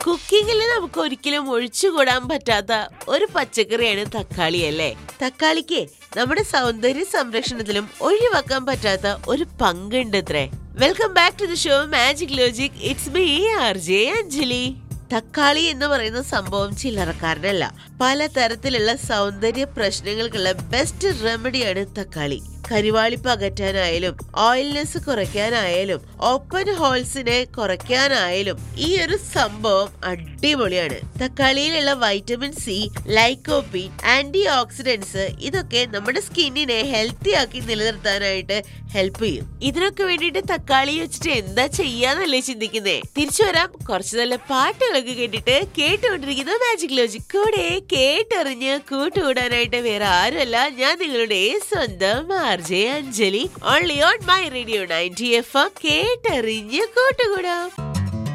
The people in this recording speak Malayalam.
കുക്കിങ്ങിൽ നമുക്ക് ഒരിക്കലും ഒഴിച്ചുകൂടാൻ പറ്റാത്ത ഒരു പച്ചക്കറിയാണ് തക്കാളി അല്ലേ തക്കാളിക്ക് നമ്മുടെ സൗന്ദര്യ സംരക്ഷണത്തിലും ഒഴിവാക്കാൻ പറ്റാത്ത ഒരു പങ്കുണ്ട് അത്രേ welcome back to the show magic logic it's me R J Anjali തക്കാളി എന്ന് പറയുന്ന സംഭവം ചില്ലറക്കാരനല്ല പലതരത്തിലുള്ള സൗന്ദര്യ പ്രശ്നങ്ങൾക്കുള്ള ബെസ്റ്റ് റെമഡിയാണ് തക്കാളി കരിവാളിപ്പ് അകറ്റാനായാലും ഓയിൽനെസ് കുറയ്ക്കാനായാലും ഓപ്പൺ ഹോൾസിനെ കുറയ്ക്കാനായാലും ഈ ഒരു സംഭവം അടിപൊളിയാണ് തക്കാളിയിലുള്ള vitamin C lycopene anti oxidants ഇതൊക്കെ നമ്മുടെ സ്കിന്നിനെ ഹെൽത്തി ആക്കി നിലനിർത്താനായിട്ട് ഹെൽപ്പ് ചെയ്യും ഇതിനൊക്കെ വേണ്ടിയിട്ട് തക്കാളി വെച്ചിട്ട് എന്താ ചെയ്യാന്നല്ലേ ചിന്തിക്കുന്നേ തിരിച്ചു വരാം കുറച്ച് നല്ല പാട്ടുകളൊക്കെ കേട്ടിട്ട് കേട്ടുകൊണ്ടിരിക്കുന്ന മാജിക് ലോജിക് കൂടെ കേട്ടറിഞ്ഞ് കൂട്ടുകൂടാനായിട്ട് വേറെ ആരുമല്ല ഞാൻ നിങ്ങളുടെ സ്വന്തം R J Anjali only on my radio ninety F M കേട്ടറിഞ്ഞ് കൂട്ടുകൂടാം